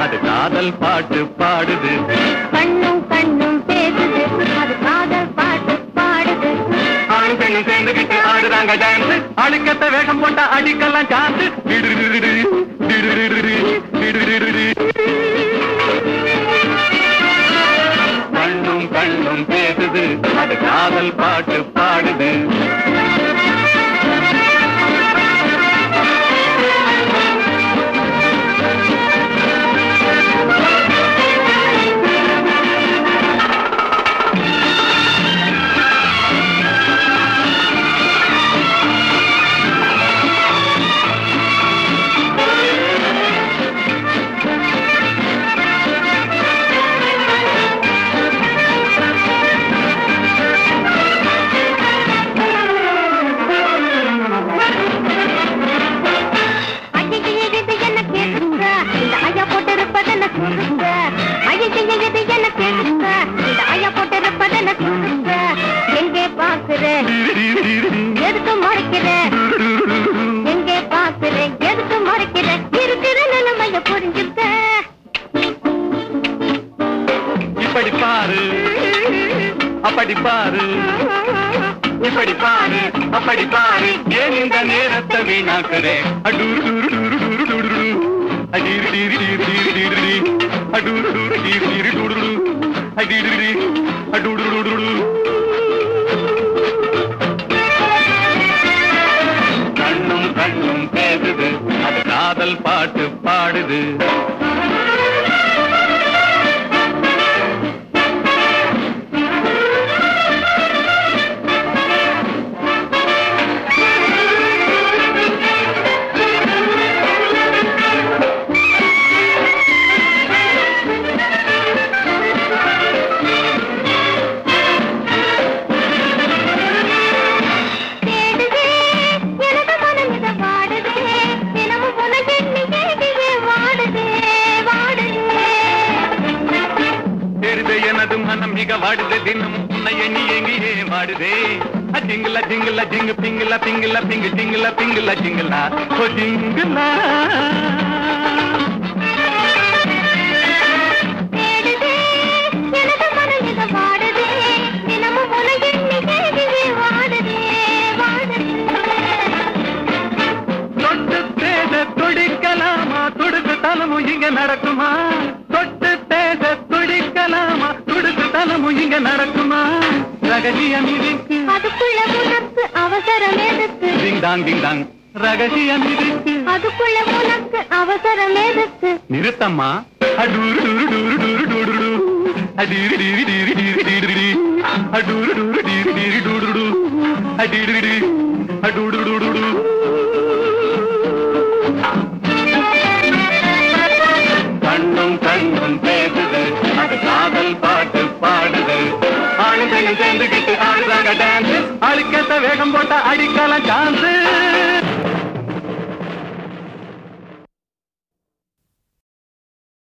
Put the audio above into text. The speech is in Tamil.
அது காதல் பாட்டு பாடுது கண்ணும் கண்ணும் பேசுது அது காதல் பாட்டு பாடுது ஆண் பெண்ணும் சேர்ந்துகிட்டு ஆடுறாங்க டான்ஸ் அழுக்கத்த வேகம் போட்டா அடிக்கலாம் சான்ஸ் கண்ணும் கண்ணும் பேசுது அது காதல் பாட்டு பாடுது ஐயையே, இது என்ன கேக்குங்க இந்த ஐயா போட்டிருப்பது என்ன சொல்லுங்க ஐயையே, இது என்ன கேக்குங்க இந்த ஐயா போட்டிருப்பது என்ன சொல்லுங்க எங்கே பாக்குற எதுக்கு மறைக்கிற எங்கே பாக்குற எதுக்கு மறைக்கிற இருக்கிற நிலைமைய புரிஞ்சுக்க இப்படி பாரு அப்படி பாரு இப்படி பாரு அப்படி பாரு ஏன் இந்த நேரத்தை வீணாக்குறேன் அடூரு டூரு டூரு டூரு டூரு டூரு. அடீரு டீரு டீரு டீரு டீரு டீ. அடூரு டூரு டீரு டீரு டூரு டூரு. அடீரு டீ. அடூரு டூரு டூரு டூரு. கண்ணும் கண்ணும் பேசுது அது காதல் பாட்டு பாடுது தேடுதே எனது மனம் இத வாடுதே தினமும் உன எண்ணி ஏகியே வாடுதே வாடுதே தெரிந்த எனது மனம் மிக வாடுது தினமும் உன்னை எண்ணி எங்கியே வாடுதே அஜிங்கல ஜிங்கல ஜிங்கு பிங்கல பிங்கல பிங்கு ஜிங்கல பிங்கல ஜிங்கலா ஓ ஜிங்கலா தேடுதே எனது மனம் இத வாடுதே தினமும் உன எண்ணி ஏகியே வாடுதே வாடுதே தொட்டு பேச துடிக்கலாமா துடுக்கு தலமும் இங்க நடக்குமா தொட்டு பேச துடிக்கலாமா துடுக்கு தலமும் இங்க நடக்குமா ரகசியம் இருக்கு அதுக்குள்ள உனக்கு அவசரம் எதுக்கு டிங் டாங் டிங் டாங் ரகசியம் இருக்கு அதுக்குள்ள உனக்கு அவசரம் எதுக்கு நிறுத்தம்மா அடூரு டூரு டூரு டூரு டூரு டூ அடீரு டீரி டீரி டீரி டீரி டீ அடூரு டூரு டீரி டீரி டூரு டூ அடீரு டீ அடூரு டூரு டூ கண்ணும் கண்ணும் பேசுது அது காதல் பாட்டு பாடுது ஆணு பெண்ணும் சேர்ந்துகிட்டு ஆடுறாங்க டான்ஸ் அழுக்கத்த வேகம் போட்டா அடிக்கலாம் சான்ஸ்